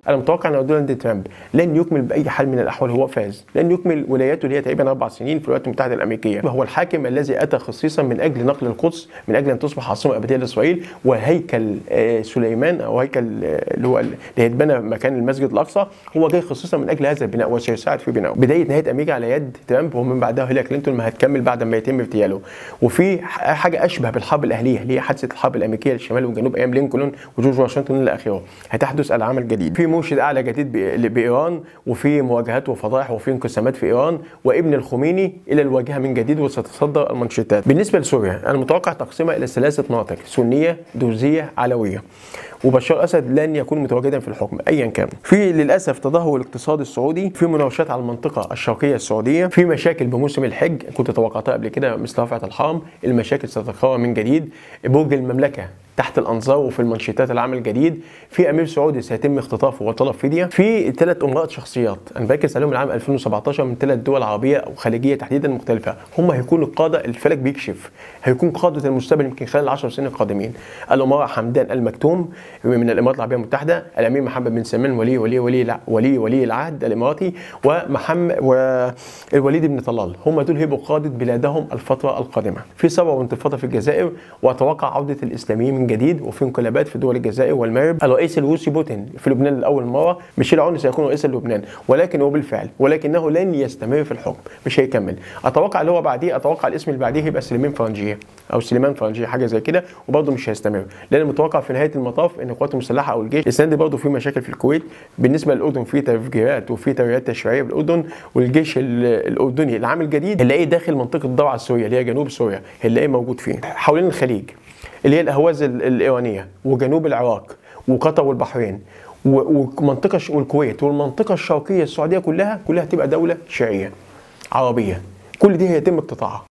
انا متوقع ان دونالد ترامب لن يكمل باي حال من الاحوال هو فاز لن يكمل ولاياته اللي هي تقريبا اربع سنين في الولايات المتحده الامريكيه هو الحاكم الذي اتى خصيصا من اجل نقل القدس من اجل ان تصبح عاصمه ابديه لاسرائيل وهيكل آه، سليمان او هيكل آه، اللي هو اللي هيتبنى مكان المسجد الاقصى هو جاي خصيصا من اجل هذا البناء وسيساعد في بنائه بدايه نهايه امريكا على يد ترامب ومن بعدها هيلاري كلينتون ما هتكمل بعد ما يتم اغتياله وفي ح- حاجه اشبه بالحرب الاهليه اللي هي حادثه الحرب الامريكيه للشمال والجنوب ايام لينكولن وجورج واشنطن الى اخره هتحدث على عمل جديد في مرشد اعلى جديد ب- بايران وفي مواجهات وفضائح وفي انقسامات في ايران وابن الخميني الى الواجهه من جديد وستصدر المانشيتات بالنسبه لسوريا انا متوقع تقسيمها الى ثلاثه مناطق سنيه درزيه علويه وبشار الاسد لن يكون متواجدا في الحكم ايا كان. في للاسف تدهور الاقتصاد السعودي، في مناوشات على المنطقه الشرقيه السعوديه، في مشاكل بموسم الحج كنت توقعتها قبل كده مثل رفعه الحرم، المشاكل ستتكرر من جديد، برج المملكه تحت الانظار وفي المانشيتات العام الجديد في امير سعودي سيتم اختطافه وطلب فديه في ثلاث امرات شخصيات انا بركز عليهم العام 2017 من ثلاث دول عربيه او خليجيه تحديدا مختلفه هم هيكونوا القاده الفلك بيكشف هيكون قاده المستقبل يمكن خلال العشر سنين القادمين الامراء حمدان المكتوم من الامارات العربيه المتحده الامير محمد بن سلمان ولي ولي ولي الع- ولي ولي العهد الاماراتي ومحمد والوليد بن طلال هم دول هيبقوا قاده بلادهم الفتره القادمه في ثوره وانتفاضه في الجزائر واتوقع عوده الاسلاميين من جديد وفي انقلابات في دول الجزائر والمغرب الرئيس الروسي بوتين في لبنان لاول مره ميشيل عون سيكون رئيسا للبنان ولكن هو بالفعل ولكنه لن يستمر في الحكم مش هيكمل اتوقع اللي هو بعديه اتوقع الاسم اللي بعديه هيبقى سليمان فرنجيه او سليمان فرنجيه حاجه زي كده وبرضه مش هيستمر لان متوقع في نهايه المطاف ان القوات المسلحه او الجيش السنه دي برضه في مشاكل في الكويت بالنسبه للاردن في تفجيرات وفي تغييرات تشريعيه بالاردن والجيش ال- الاردني العام الجديد هنلاقيه داخل منطقه الضوعه السوريه اللي هي جنوب سوريا هنلاقيه موجود فيه حوالين الخليج اللي هي الاهواز ال- الايرانيه وجنوب العراق وقطر والبحرين و- ومنطقه ش- والكويت والمنطقه الشرقيه السعوديه كلها كلها تبقى دوله شيعيه عربيه كل دي هيتم اقتطاعها